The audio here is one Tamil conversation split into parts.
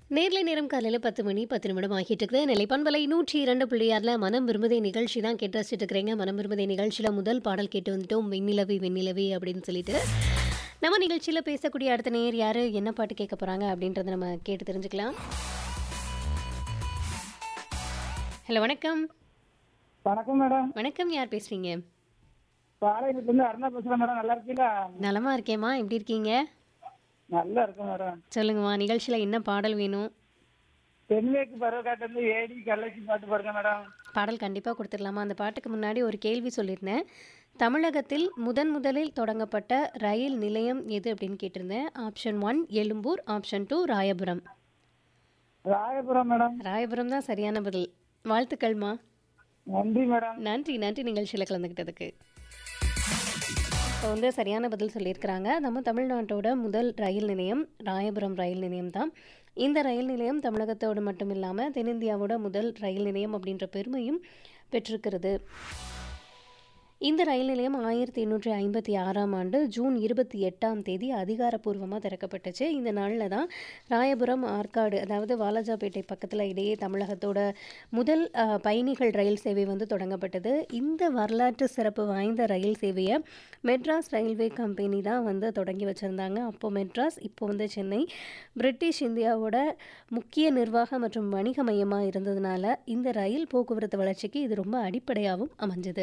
நேர்லை நேரம் காலையில் பத்து மணி பத்து நிமிடம் ஆகிட்டு இருக்குது நிலைப்பண்பலை நூற்றி இரண்டு புள்ளியாரில் மனம் விரும்புதே நிகழ்ச்சி தான் கேட்டு ரசிச்சுட்டு இருக்கிறீங்க மனம் விரும்புதே நிகழ்ச்சியில் முதல் பாடல் கேட்டு வந்துட்டோம் வெண்ணிலவி வெண்ணிலவி அப்படின்னு சொல்லிட்டு நம்ம நிகழ்ச்சியில் பேசக்கூடிய அடுத்த நேர் யார் என்ன பாட்டு கேட்க போகிறாங்க அப்படின்றத நம்ம கேட்டு தெரிஞ்சுக்கலாம் ஹலோ வணக்கம் வணக்கம் மேடம் வணக்கம் யார் பேசுகிறீங்க பாளையத்துலேருந்து அருணா பேசுகிறேன் மேடம் நல்லா இருக்கீங்களா நலமா இருக்கேம்மா எப்படி இருக்கீங்க நல்லா இருக்கும் மேடம் சொல்லுங்கம்மா நிகழ்ச்சியில் என்ன பாடல் வேணும் தென்மேற்கு பருவக்காட்டிலேருந்து ஏடி கள்ளச்சி பாட்டு பாருங்க மேடம் பாடல் கண்டிப்பாக கொடுத்துடலாமா அந்த பாட்டுக்கு முன்னாடி ஒரு கேள்வி சொல்லியிருந்தேன் தமிழகத்தில் முதன் முதலில் தொடங்கப்பட்ட ரயில் நிலையம் எது அப்படின்னு கேட்டிருந்தேன் option one Ezhumbur option two Royapuram Royapuram madam Royapuram தான் சரியான பதில் வாழ்த்துக்கள்மா நன்றி மேடம் நன்றி நன்றி நிகழ்ச்சியில் கலந்துக்கிட்டதுக்கு இப்போ வந்து சரியான பதில் சொல்லியிருக்கிறாங்க நம்ம தமிழ்நாட்டோட முதல் ரயில் நிலையம் ராயபுரம் ரயில் நிலையம் தான் இந்த ரயில் நிலையம் தமிழகத்தோடு மட்டும் இல்லாமல் தென்னிந்தியாவோட முதல் ரயில் நிலையம் அப்படின்ற பெருமையும் பெற்றிருக்கிறது இந்த ரயில் நிலையம் ஆயிரத்தி எண்ணூற்றி ஐம்பத்தி ஆறாம் ஆண்டு ஜூன் இருபத்தி எட்டாம் தேதி அதிகாரப்பூர்வமாக திறக்கப்பட்டுச்சு இந்த நாளில் தான் ராயபுரம் ஆற்காடு அதாவது வாலாஜாபேட்டை பக்கத்தில் இடையே தமிழகத்தோட முதல் அஹ், பயணிகள் ரயில் சேவை வந்து தொடங்கப்பட்டது இந்த வரலாற்று சிறப்பு வாய்ந்த ரயில் சேவையை மெட்ராஸ் ரயில்வே கம்பெனி தான் வந்து தொடங்கி வச்சுருந்தாங்க அப்போ மெட்ராஸ் இப்போ வந்து சென்னை பிரிட்டிஷ் இந்தியாவோட முக்கிய நிர்வாக மற்றும் வணிக மையமாக இருந்ததுனால இந்த ரயில் போக்குவரத்து வளர்ச்சிக்கு இது ரொம்ப அடிப்படையாகவும் அமைஞ்சது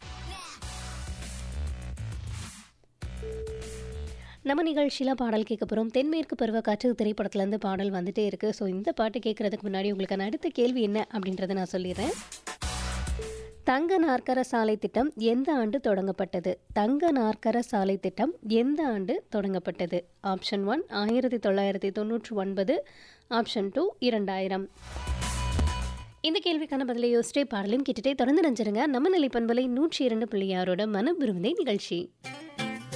நம்ம நிகழ்ச்சியில் பாடல் கேட்க போகிறோம் தென்மேற்கு பருவக்காற்று திரைப்படத்துலேருந்து பாடல் வந்துட்டே இருக்குது ஸோ இந்த பாட்டு கேட்குறதுக்கு முன்னாடி உங்களுக்கான அடுத்த கேள்வி என்ன அப்படின்றத நான் சொல்லிடுறேன் தங்க நாற்கர சாலை திட்டம் எந்த ஆண்டு தொடங்கப்பட்டது தங்க நாற்கர சாலை திட்டம் எந்த ஆண்டு தொடங்கப்பட்டது ஆப்ஷன் ஒன் ஆயிரத்தி தொள்ளாயிரத்தி தொண்ணூற்றி ஒன்பது ஆப்ஷன் டூ இரண்டாயிரம் இந்த கேள்விக்கான பதிலை யோசிச்சே பாடலையும் கேட்டுட்டே தொடர்ந்து நினைச்சிருங்க நம்ம நிலைப்பண்பலை நூற்றி இரண்டு புள்ளி ஆறோட மனம் விரும்புதே நிகழ்ச்சி